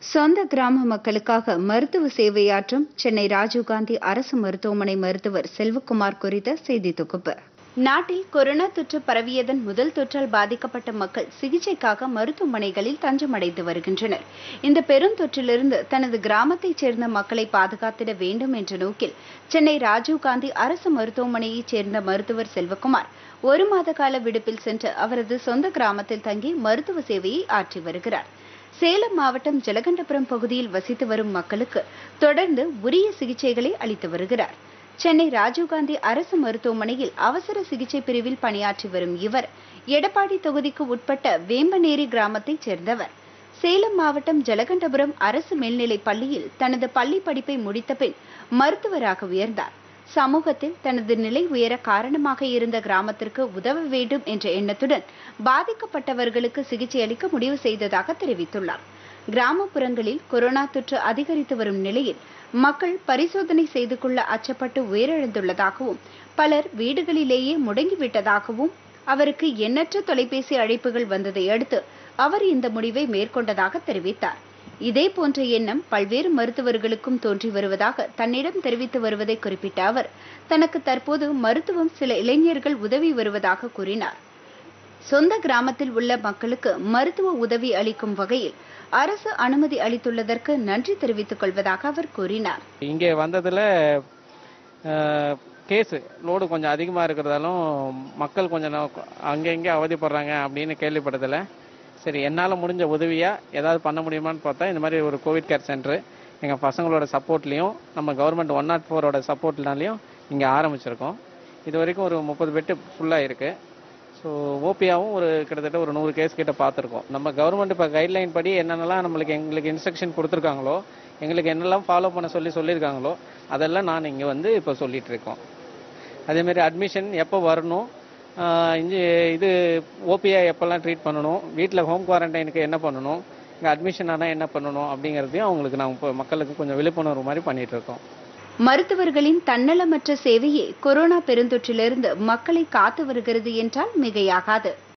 சொந்த கிராம மக்களுக்காக மருத்துவ சேவையாற்றும் சென்னை ராஜீவ்காந்தி அரசு மருத்துவமனை மருத்துவர் செல்வகுமார் குறித்த செய்தி தொகுப்பு நாட்டில் கொரோனா தொற்று பரவியதன் முதல் தொற்றால் பாதிக்கப்பட்ட மக்கள் சிகிச்சைக்காக மருத்துவமனைகளில் தஞ்சமடைந்து வருகின்றனர் இந்த பெருந்தொற்றிலிருந்து தனது கிராமத்தைச் சேர்ந்த மக்களை பாதுகாத்திட வேண்டும் என்ற நோக்கில் சென்னை ராஜீவ்காந்தி அரசு மருத்துவமனையைச் சேர்ந்த மருத்துவர் செல்வகுமார் ஒரு மாத கால விடுப்பில் சென்று அவரது சொந்த கிராமத்தில் தங்கி மருத்துவ சேவையை ஆற்றி வருகிறார் சேலம் மாவட்டம் ஜலகண்டபுரம் பகுதியில் வசித்து வரும் மக்களுக்கு தொடர்ந்து உரிய சிகிச்சைகளை அளித்து வருகிறார் சென்னை ராஜீவ்காந்தி அரசு மருத்துவமனையில் அவசர சிகிச்சை பிரிவில் பணியாற்றி வரும் இவர் எடப்பாடி தொகுதிக்கு உட்பட்ட வேம்பநேரி கிராமத்தைச் சேர்ந்தவர் சேலம் மாவட்டம் ஜலகண்டபுரம் அரசு மேல்நிலைப் பள்ளியில் தனது பள்ளி படிப்பை முடித்த பின் மருத்துவராக உயர்ந்தார் சமூகத்தில் தனது நிலை உயர காரணமாக இருந்த கிராமத்திற்கு உதவ வேண்டும் என்ற எண்ணத்துடன் பாதிக்கப்பட்டவர்களுக்கு சிகிச்சை அளிக்க முடிவு செய்ததாக தெரிவித்துள்ளார் கிராமப்புறங்களில் கொரோனா தொற்று அதிகரித்து வரும் நிலையில் மக்கள் பரிசோதனை செய்து கொள்ள அச்சப்பட்டு உயிரிழந்துள்ளதாகவும் பலர் வீடுகளிலேயே முடங்கிவிட்டதாகவும் அவருக்கு எண்ணற்ற தொலைபேசி அழைப்புகள் வந்ததை அடுத்து அவர் இந்த முடிவை மேற்கொண்டதாக தெரிவித்தார் இதே போன்ற எண்ணம் பல்வேறு மருத்துவர்களுக்கும் தோன்றி வருவதாக தன்னிடம் தெரிவித்து வருவதை குறிப்பிட்ட அவர் தனக்கு தற்போது மருத்துவம் சில இளைஞர்கள் உதவி வருவதாக கூறினார் சொந்த கிராமத்தில் உள்ள மக்களுக்கு மருத்துவ உதவி அளிக்கும் வகையில் அரசு அனுமதி அளித்துள்ளதற்கு நன்றி தெரிவித்துக் கொள்வதாக அவர் கூறினார் இங்கே வந்ததில் கேஸு லோடு கொஞ்சம் அதிகமாக இருக்கிறதாலும் மக்கள் கொஞ்சம் நோ- அங்கே இங்கே அவதிப்படுறாங்க அப்படின்னு கேள்விப்பட்டதில் சரி என்னால் முடிஞ்ச உதவியாக ஏதாவது பண்ண முடியுமான்னு பார்த்தா இந்த மாதிரி ஒரு கோவிட் கேர் சென்டர் எங்கள் பசங்களோட சப்போர்ட்லேயும் நம்ம கவர்மெண்ட் ஒன் நாட் ஃபோரோட சப்போர்ட்னாலையும் இங்கே ஆரம்பிச்சிருக்கோம் இது வரைக்கும் ஒரு முப்பது பெட்டு ஃபுல்லாக இருக்குது ஸோ ஓபியாவும் ஒரு கிட்டத்தட்ட ஒரு நூறு கேஸ் கிட்ட பார்த்துருக்கோம் நம்ம கவர்மெண்ட் இப்போ கைட்லைன் படி என்னென்னலாம் நம்மளுக்கு எங்களுக்கு இன்ஸ்ட்ரக்ஷன் கொடுத்துருக்காங்களோ எங்களுக்கு என்னெல்லாம் ஃபாலோ பண்ண சொல்லி சொல்லியிருக்காங்களோ அதெல்லாம் நான் இங்கே வந்து இப்போ சொல்லிட்டு இருக்கோம் அதேமாரி அட்மிஷன் எப்போ வரணும் ஆஹ் இஞ்சி இது ஓபிஐ எப்போல்லாம் ட்ரீட் பண்ணணும் வீட்டில் ஹோம் குவாரண்டைனுக்கு என்ன பண்ணணும் இங்கே அட்மிஷன் ஆனால் என்ன பண்ணணும் அப்படிங்கிறதையும் அவங்களுக்கு நாங்கள் இப்போ மக்களுக்கு கொஞ்சம் விழிப்புணர்வு மாதிரி பண்ணிட்டு இருக்கோம் மருத்துவர்களின் தன்னலமற்ற சேவையே கொரோனா பெருந்தொற்றிலிருந்து மக்களை காத்து வருகிறது என்றால் மிகையாகாது